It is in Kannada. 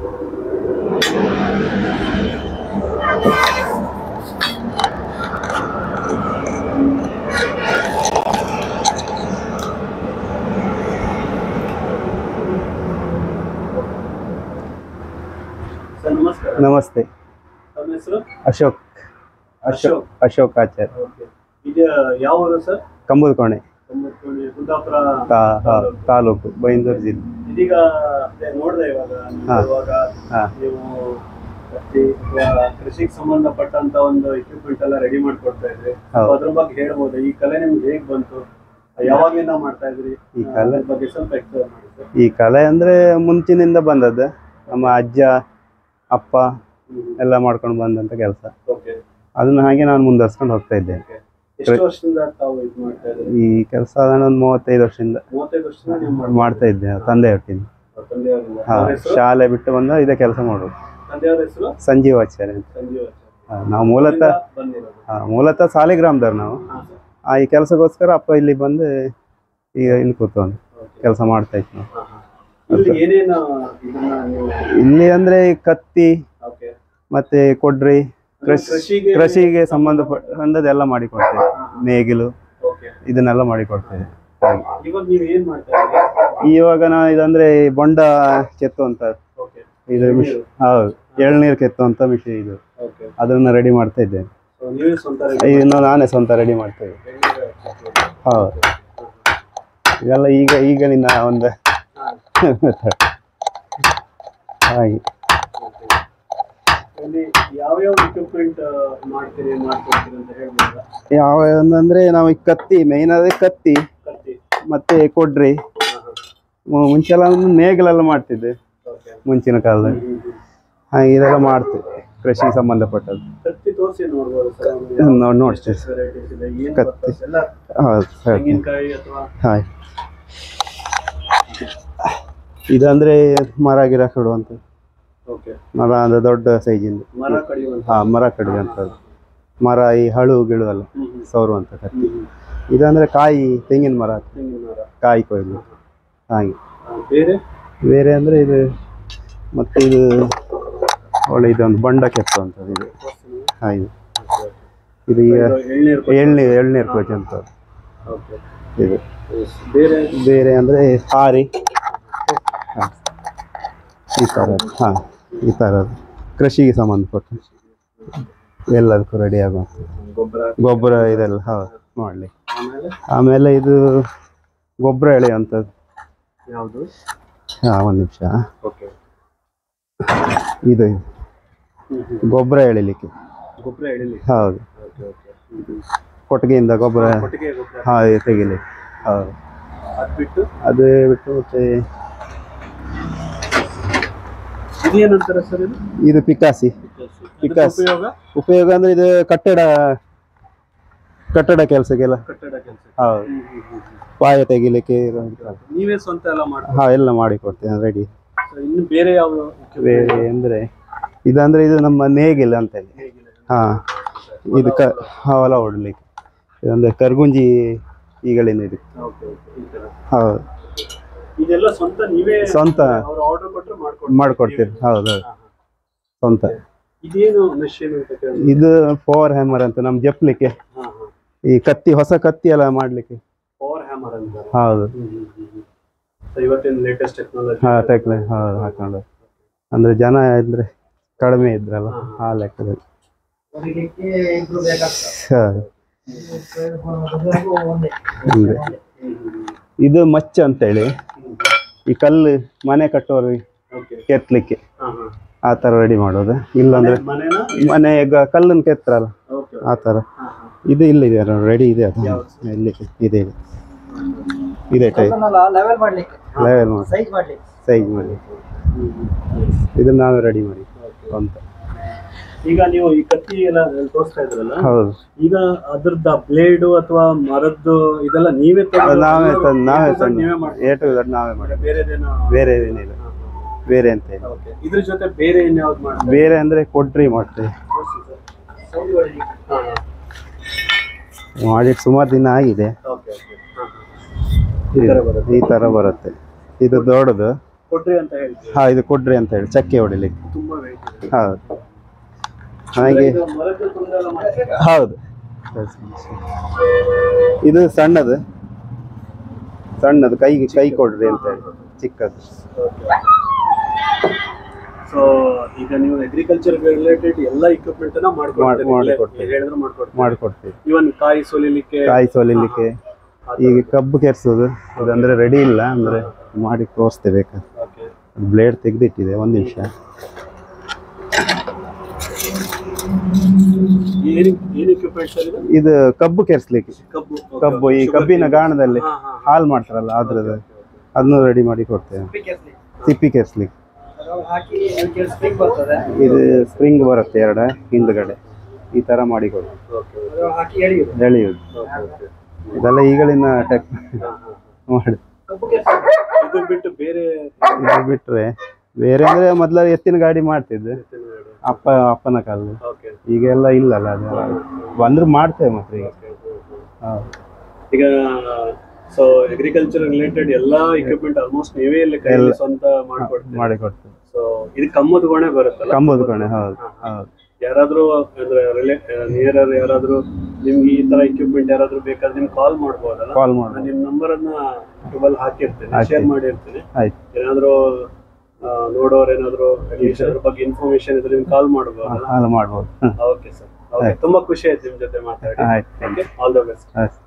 ಸರ್ ನಮಸ್ಕಾರ ನಮಸ್ತೆ ತಮ್ಮ ಹೆಸರು ಅಶೋಕ್ ಅಶೋಕ್ ಅಶೋಕ್ ಆಚಾರ್ಯ ಓಕೆ ಇದು ಯಾವ ಊರು ಸರ್ ಕಂಬುದಕೋಣೆ ತೊಂಬತ್ತೇಳು ಕುಂದಾಪುರ ತಾ ಹಾ, ತಾಲೂಕು ಬೈಂದೂರು ಜಿಲ್ಲೆ ಇದೀಗ ಅದೇ ನೋಡ್ದೆ ಇವಾಗ ನೀವು ಹಾ. ಇವಾಗ ಹಾ. ನೀವು ಕೃಷಿ ಅಥವಾ ಕೃಷಿಗೆ ಸಂಬಂಧಪಟ್ಟಂತ ಒಂದು ಇಕ್ವಿಪ್ಮೆಂಟ್ ಎಲ್ಲ ರೆಡಿ ಮಾಡ್ಕೊಡ್ತಾ ಇದ್ರಿ ಹೌದು. ಅದ್ರ ಬಗ್ಗೆ ಹೇಳ್ಬೋದು ಈ ಕಲೆ ನಿಮ್ಗೆ ಹೇಗ್ ಬಂತು ಯಾವಾಗ್ಲಿಂದ ಮಾಡ್ತಾ ಇದ್ರಿ ಈ ಕಲೆ? ಅದ್ರ ಬಗ್ಗೆ ಸ್ವಲ್ಪ ಎಕ್ಸ್ಪ್ಲೇನ್ ಮಾಡಿ ಸರ್ ಈ ಕಲೆ ಅಂದ್ರೆ ಮುಂಚಿನಿಂದ ಬಂದದ್ದು ನಮ್ಮ ಅಜ್ಜ ಅಪ್ಪ ಎಲ್ಲ ಮಾಡ್ಕೊಂಡು ಬಂದಂತ ಕೆಲಸ ಓಕೆ ಅದನ್ನ ಹಾಗೆ ನಾನು ಮುಂದುವರ್ಸ್ಕೊಂಡು ಹೋಗ್ತಾ ಇದ್ದೇನೆ ಎಷ್ಟು ವರ್ಷದಿಂದ ತಾವು ಇದು ಮಾಡ್ತಾ ಇದ್ರಿ ಈ ಕೆಲಸ ನಾನು ಒಂದು ಮೂವತ್ತೈದು ವರ್ಷದಿಂದ ಮೂವತ್ತೈದು ವರ್ಷದಿಂದ ನೀವು ಮಾಡ್ತಾ ಮಾಡ್ತಾ ಇದ್ದೆ ತಂದೆ ಹೊಟ್ಟಿಂದ ಇದ್ದೀರಾ? ತಂದೆಯವರಿಂದ ಹಾ ಅವ್ರ ಹೆಸರು ಶಾಲೆ ಬಿಟ್ಟು ಬಂದು ಇದೇ ಕೆಲಸ ಮಾಡೋದು ತಂದೆಯವರ ಹೆಸರು ಸಂಜೀವ್ ಆಚಾರ್ಯ ಅಂತ ಸಂಜೀವ್ ಹಾ, ನಾವು ಮೂಲತಃ ಬಂದಿರೋದು ಹಾ, ಮೂಲತಃ ಸಾಲಿಗ್ರಾಮದವ್ರು ನಾವು ಹಾ ಸರ್ ಆ ಈ ಕೆಲಸಕ್ಕೋಸ್ಕರ ಅಪ್ಪ ಇಲ್ಲಿ ಬಂದು ಈಗ ಇಲ್ಲಿ ಕೂತ್ಕೊಂಡು ಓಕೆ ಕೆಲಸ ಮಾಡ್ತಾ ಇತ್ತು ನಾವು ಹಾ, ಹಾ. ಇಲ್ಲಿ ಏನೇನು ಇದನ್ನ ನೀವು ಇಲ್ಲಿ ಅಂದ್ರೆ ಈ ಕತ್ತಿ ಓಕೆ ಮತ್ತೆ ಕೊಡ್ರಿ ಕೃಷಿ ಕೃಷಿಗೆ ಕೃಷಿಗೆ ಸಂಬಂಧಪಟ್ಟದೆಲ್ಲ ಮಾಡಿಕೊಡ್ತೇವೆ ನೇಗಿಲು ಓಕೆ ಇದನ್ನೆಲ್ಲ ಮಾಡಿಕೊಡ್ತೇವೆ ಹಾಗೆ. ಇವಾಗ ನೀವು ಏನ್ ಮಾಡ್ತಾ ಇದ್ದೀರಿ ಇವಾಗ ನಾವು ಇದಂದ್ರೆ ಈ ಬೊಂಡ ಕೆತ್ತು ಅಂತ ಓಕೆ ಇದು ಮಿಷ್ ಹೌದು ಎಳ್ನೀರು ಕೆತ್ತು ಅಂತ ಮಿಷಿ ಇದು ಓಕೆ ಅದನ್ನ ರೆಡಿ ಮಾಡ್ತಾ ಇದ್ದೇನೆ ಸೊ ನೀವೇ ಸ್ವಂತ ready ಇನ್ನು ನಾನೇ ಸ್ವಂತ ರೆಡಿ ಮಾಡ್ತೇವೆ ಮಾಡಿದ್ದೀರಾ? ಹೌದು ಇದೆಲ್ಲ ಈಗ ಈಗ ನಿನ್ನ ಒಂದು ಹಾಗೆ Okay. ಇಲ್ಲಿ ಯಾವ್ಯಾವ ಇಕ್ವಿಪ್ಮೆಂಟ್ ಮಾಡ್ತೀರಿ ಮಾಡ್ಕೊಡ್ತೀರಿ ಅಂತ ಹೇಳ್ಬೋದಾ ಯಾವ ಅಂದ್ರೆ ನಾವು ಈ ಕತ್ತಿ ಮೇಯ್ನ್ ಅದೇ ಕತ್ತಿ ಕತ್ತಿ ಮತ್ತೆ ಕೊಡ್ರಿ ಮು- ಮುಂಚೆಲ್ಲ ಒಂದು ನೇಗಿಲೆಲ್ಲ ಮಾಡ್ತಿದ್ದೆ ಓಕೆ ಮುಂಚಿನ ಕಾಲದಲ್ಲಿ ಹಾಗೆ ಇದೆಲ್ಲ ಮಾಡ್ತೇವೆ ಕೃಷಿಗೆ ಸಂಬಂಧಪಟ್ಟದ್ದು ಕತ್ತಿ ತೋರಿಸಿ ನೋಡ್ಬೋದು ಸರ್ ನೋಡಿ ನೋಡ್ತೇವೆ ವೆರೈಟೀಸ್ ಇದೆ ಏನ್ ಕತ್ತಿ. ಬರ್ತದೆ ಎಲ್ಲ ಹೌದು ಸರಿ ತೆಂಗಿನಕಾಯಿ ಅಥವಾ ಹಾಯ್ ಇದಂದ್ರೆ ಮರ ಗಿಡ ಕಡುವಂತ ಓಕೆ ಮರ ಅಂದ್ರೆ ದೊಡ್ಡ ಸೈಜಿಂದ ಮರ ಕಡಿಯುವಂತ ಹಾ ಮರ ಕಡಿಯುವಂಥದ್ದು ಮರ ಈ ಹಳು ಗಿಳು ಎಲ್ಲ ಹ್ಮ್ ಹ್ಮ್. ಸೌರುವಂತ ಕತ್ತಿ ಹ್ಮ್ ಹ್ಮ್. ಇದಂದ್ರೆ ಕಾಯಿ ತೆಂಗಿನ ಮರ ತೆಂಗಿನ ಮರ ಕಾಯಿ ಕೊಯ್ಲು ಹಾಗೆ ಆ, ಬೇರೆ ಬೇರೆ ಅಂದ್ರೆ ಇದು ಮತ್ತೆ ಇದು ಒಳ್ಳೆ ಇದೊಂದು ಬಂಡ ಕೆತ್ತುವಂಥದ್ದು ಇದು ಹಾ ಇದು ಇದು ಈಗ ಎಳ್ನೀರು ಎಳ್ನೀರು ಎಳ್ನೀರು ಕೋಚಿ ಅಂತ ಓಕೆ ಇದು ಬೇರೆ ಬೇರೆ ಅಂದ್ರೆ ಹಾರಿ ಹಾ. ಈ ಥರ ಹಾ ಈ ಥರದ್ದು ಕೃಷಿಗೆ ಸಂಬಂಧಪಟ್ಟ ಎಲ್ಲದಕ್ಕೂ ರೆಡಿ ಆಗುವಂಥದ್ದು ಗೊಬ್ಬರ ಗೊಬ್ಬರ ಇದೆಲ್ಲ ಹೌದು ಮಾಡಲಿ ಆಮೇಲೆ ಆಮೇಲೆ ಇದು ಗೊಬ್ಬರ ಎಳೆಯುವಂಥದ್ದು ಯಾವುದು ಹಾಂ ಒಂದು ನಿಮಿಷ ಓಕೆ ಇದು ಇದು. ಗೊಬ್ಬರ ಎಳಿಲಿಕ್ಕೆ ಗೊಬ್ಬರ ಎಳಿಲಿ ಹೌದು ಓಕೆ ಓಕೆ ಕೊಟ್ಟಿಗೆಯಿಂದ ಗೊಬ್ಬರ ಕೊಟ್ಟಿಗೆ ಗೊಬ್ಬರ ಹಾಂ ತೆಗಿಲಿಕ್ಕೆ ಹೌದು ಅದು ಬಿಟ್ಟು ಅದು ಬಿಟ್ಟು ಮತ್ತೆ ಇದೇನಂತಾರೆ ಸರ್ ಇದು ಇದು ಪಿಕಾಸಿ ಇದಕ್ಕೆ ಪಿಕಾಸ್. ಉಪಯೋಗ ಉಪಯೋಗ ಅಂದ್ರೆ ಇದು ಕಟ್ಟಡ ಕಟ್ಟಡ ಕೆಲಸಕ್ಕೆಲ್ಲ ಕಟ್ಟಡ ಕೆಲಸ ಹೌದು ಪಾಯ ತೆಗಿಲಿಕ್ಕೆ ಇರುವಂತ ನೀವೇ ಸ್ವಂತ ಎಲ್ಲ ಮಾಡ್ತೀರಾ ಹಾ ಎಲ್ಲ ಮಾಡಿ ಕೊಡ್ತೇನೆ ರೆಡಿ So, ಇನ್ನು ಬೇರೆ ಯಾವ ಬೇರೆ ಅಂದ್ರೆ ಇದಂದ್ರೆ ಇದು ನಮ್ಮ ನೇಗಿಲ್ ಅಂತ ಹೇಳಿ ಹೇಗಿಲ್ಲ? ಹಾ ಇದು ಕ ಹೊಲ ಹೊಡ್ಲಿಕ್ಕೆ ಇದಂದ್ರೆ ಕರ್ಗುಂಜಿ ಈಗಳಿಂದ ಇದು Okay, okay, ಈ ತರ. ಹೌದು ಇದೆಲ್ಲ ಸ್ವಂತ ನೀವೇ ಸ್ವಂತ ಅವ್ರು ಆರ್ಡರ್ ಕೊಟ್ಟರೆ ಮಾಡ್ಕೊಡ್ತೀವಿ ಮಾಡ್ಕೊಡ್ತೀರಿ ಹೌದು ಹೌದು ಸ್ವಂತ ಇದೇನು ಮೆಷಿನ್ ಅಂತ ಕೇಳಿ ಇದು ಪವರ್ ಹ್ಯಾಮರ್ ಅಂತ ನಮ್ ಜಪ್ಲಿಕ್ಕೆ ಹಾ ಹಾ ಈ ಕತ್ತಿ ಹೊಸ ಕತ್ತಿ ಎಲ್ಲ ಮಾಡ್ಲಿಕ್ಕೆ ಪವರ್ ಹ್ಯಾಮರ್ ಅಂತಾರೆ ಹೌದು So, ಇವತ್ತಿನ ಲೇಟೆಸ್ಟ್ ಟೆಕ್ನಾಲಜಿ ಹಾ ಟೆಕ್ನ ಹೌದು ಹಾಕೊಂಡು ಅಂದ್ರೆ ಜನ ಇದ್ರೆ ಕಡಿಮೆ ಇದ್ರಲ್ಲ ಆ ಲೆಕ್ಕದಲ್ಲಿ ಹೌದು. ಹಿಂಗೆ. ಇದು ಮಚ್ಚ ಅಂತೇಳಿ ಈ ಕಲ್ಲು ಮನೆ ಕಟ್ಟೋರು ಓಕೆ ಕೆತ್ತಲಿಕ್ಕೆ ಹಾ ಹಾ ಆ ಥರ ರೆಡಿ ಮಾಡೋದು ಇಲ್ಲಾಂದ್ರೆ ಮನೆನಾ ಮನೆ ಈಗ ಕಲ್ಲನ್ನು ಕೆತ್ತರಲ್ಲ ಓಕೆ ಆ ಥರ ಹಾ ಹಾ ಇದು ಇಲ್ಲಿದೆ ರೆಡಿ ಇದೆ ಅದು ಇಲ್ಲಿ ಇದೆ ಇದೆ ಇದೆ ಟೈಪ್ ಲೆವೆಲ್ ಮಾಡ್ಲಿಕ್ಕೆ ಲೆವೆಲ್ ಮಾಡಿ ಸೈಜ್ ಮಾಡ್ಲಿಕ್ಕೆ ಸೈಜ್ ಮಾಡಿ ಇದನ್ನ ನಾವೇ ರೆಡಿ ಮಾಡಿ ಅಂತ ಈಗ ನೀವು ಈ ಕತ್ತಿ ಎಲ್ಲ ತೋರಿಸ್ತಾ ಇದ್ರಲ್ಲ ಹೌದು ಈಗ ಅದ್ರದ್ದು ಬ್ಲೇಡ್ ಅಥವಾ ಮರದ್ದು ಇದೆಲ್ಲ ನೀವೇ ಅದು ತೆಗ್ದು ನಾವೇ ಅದನ್ನ ತಂದು ನಾವೇ A to Z ತಂದು ನೀವೇ ಮಾಡಿ ಏ ಟು ಝಡ್ ನಾವೇ ಮಾಡಿ ಬೇರೆದೇನೋ ಬೇರೆ ಏನಿಲ್ಲ ಬೇರೆ ಅಂತ ಇಲ್ಲ ಓಕೆ ಇದ್ರ ಜೊತೆ ಬೇರೆ ಇನ್ಯಾವ್ದು ಮಾಡ್ತಾರೆ ಬೇರೆ ಅಂದ್ರೆ ಕೊಡ್ರಿ ಮಾಡ್ತೀವಿ ಮಾಡಿಟ್ಟು ಸುಮಾರು ದಿನ ಆಗಿದೆ ಓಕೆ ಓಕೆ ಇದು- ಈ ತರ ಬರುತ್ತೆ ಇದು ದೊಡ್ಡದು ಕೊಡ್ರಿ ಅಂತ ಹೇಳ್ತೀವಿ ಹಾ ಇದು ಕೊಡ್ರಿ ಅಂತ ಹೇಳಿ ಚಕ್ಕೆ ಹೊಡಿಲಿಕ್ಕೆ ತುಂಬಾ ವೆಯ್ಟ್ ಇದೆ ಹೌದು ಹಾಗೆ ಇದು ಮರದ್ದು ತುಂಡೆಲ್ಲ ಮಾಡ್ತೀರಾ? ಹೌದು ಇದು ಸಣ್ಣದು ಸಣ್ಣದು ಕೈ ಕೈ ಕೊಡ್ರಿ ಅಂತ ಹೇಳಿ ಚಿಕ್ಕದು ಸೊ ಈಗ ನೀವು ಅಗ್ರಿಕಲ್ಚರ್ ರಿಲೇಟೆಡ್ ಎಲ್ಲ ಇಕ್ವಿಪ್ಮೆಂಟ್ ಅನ್ನ ಮಾಡ್ಕೊಡ್ತೀರಿ ಮಾಡ್- ಇಲ್ಲೇ ಮಾಡ್ಕೊಡ್ತೀವಿ. ಹೇಳಿದ್ರೆ ಮಾಡ್ಕೊಡ್ತೀವಿ ಮಾಡಿಕೊಡ್ತೀವಿ ಇವನ್ ಕಾಯಿ ಸೊಲಿಲಿಕ್ಕೆ ಕಾಯಿ ಸೋಲಿಲಿಕ್ಕೆ ಈಗ ಕಬ್ಬು ಕೆರ್ಸೋದು ಇದಂದ್ರೆ ರೆಡಿ ಇಲ್ಲ ಅಂದ್ರೆ ಮಾಡಿ ತೋರಿಸ್ತೇವೆ ಬೇಕಾದ್ರೆ ಓಕೆ ಬ್ಲೇಡ್ ತೆಗೆದಿಟ್ಟಿದೆ ಒಂದು ನಿಮಿಷ ಏನ್ ಏನ್ ಇಕ್ವಿಪ್ಮೆಂಟ್ ಸರ್ ಇದು ಇದು ಕಬ್ಬು ಕೆರ್ಸ್ಲಿಕ್ಕೆ ಕಬ್ಬು okay, ಕಬ್ಬು ಈ okay. Sugar ಕಬ್ಬಿನ cane. ಗಾಣದಲ್ಲಿ ಹಾ, ಹಾ, ಹಾ. ಹಾಲ್ ಮಾಡ್ತಾರಲ್ಲ ಅದ್ರದ್ದು ಅದನ್ನು ರೆಡಿ ಮಾಡಿ ಕೊಡ್ತೇವೆ ಸಿಪ್ಪಿ ಕೆರ್ಸ್ಲಿಕ್ಕೆ ಹಾಕಿ ಸ್ಪ್ರಿಂಗ್ ಬರ್ತದೆ ಇದು ಸ್ಪ್ರಿಂಗ್ ಬರುತ್ತೆ ಎರಡು ಹಿಂದ್ಗಡೆ ಈ ತರ ಮಾಡಿ ಕೊಡ್ತೇವೆ ಹಾಕಿ ಎಳೆಯುದು ಎಳೆಯುವುದು ಇದೆಲ್ಲ ಈಗಳಿನ ಟೆಕ್ ಮಾಡಿ ಇದು ಬಿಟ್ಟು ಬೇರೆ ಇದು ಬಿಟ್ರೆ ಬೇರೆ ಅಂದ್ರೆ ಮೊದ್ಲ ಎತ್ತಿನ ಗಾಡಿ ಮಾಡ್ತಿದ್ದೆ ಅಪ್ಪ ಅಪ್ಪನ ಕಾಲ ಓಕೆ ಈಗ ಎಲ್ಲ ಇಲ್ಲಲ್ಲ ಅದು ಬಂದ್ರು ಮಾಡ್ತೇವೆ ಮತ್ತೆ ಈಗ ಹೌದು. ಈಗ ಸೊ ಅಗ್ರಿಕಲ್ಚರ್ ರಿಲೇಟೆಡ್ ಎಲ್ಲಾ ಇಕ್ವಿಪ್ಮೆಂಟ್ ಆಲ್ಮೋಸ್ಟ್ ನೀವೇ ಇಲ್ಲಿ ಕೈಯಲ್ಲಿ ಸ್ವಂತ ಮಾಡ್ಕೊಡ್ತೀವಿ ಮಾಡಿ ಕೊಡ್ತೇವೆ ಸೊ ಇದು ಕಮ್ಮದ ಗೊಣೆ ಬರುತ್ತಲ್ಲ ಕಂಬದ ಕಣೆ ಹೌದು ಹೌದು ಯಾರಾದ್ರೂ ಅಂದ್ರೆ ರಿಲೇ ನಿಯರ್ ಯಾರಾದ್ರೂ ನಿಮ್ಗೆ ಈ ತರ ಇಕ್ವಿಪ್ಮೆಂಟ್ ಯಾರಾದ್ರೂ ಬೇಕಾದ್ರೆ ನಿಮ್ಗೆ ಕಾಲ್ ಮಾಡ್ಬೋದಲ್ಲ ಕಾಲ್ ನಾನು ಮಾಡಿ ನಿಮ್ ನಂಬರ್ ಅನ್ನ ಯೂಟ್ಯೂಬ್ ಹಾಕಿರ್ತೇನೆ ಹಾಕಿ. ಶೇರ್ ಮಾಡಿರ್ತೀನಿ ಆಯ್ತು ಏನಾದ್ರೂ ಆ, ನೋಡೋರು ಏನಾದ್ರು ಅಟ್ಲೀಸ್ಟ್ ಅದ್ರ ಬಗ್ಗೆ ಇನ್ಫಾರ್ಮೇಶನ್ ಇದ್ರೆ ನಿಮ್ಗೆ ಕಾಲ್ ಮಾಡ್ಬೋದಲ್ಲ ಹಾಲು ಮಾಡ್ಬೋದು ಹ್ಮ್. ಓಕೆ ಸರ್ ಓಕೆ ತುಂಬಾ ಖುಷಿ ಆಯ್ತು ನಿಮ್ ಜೊತೆ ಮಾತಾಡಿ ಆಯ್ತು ಆಲ್ ದ ಬೆಸ್ಟ್ ಆಯ್ತು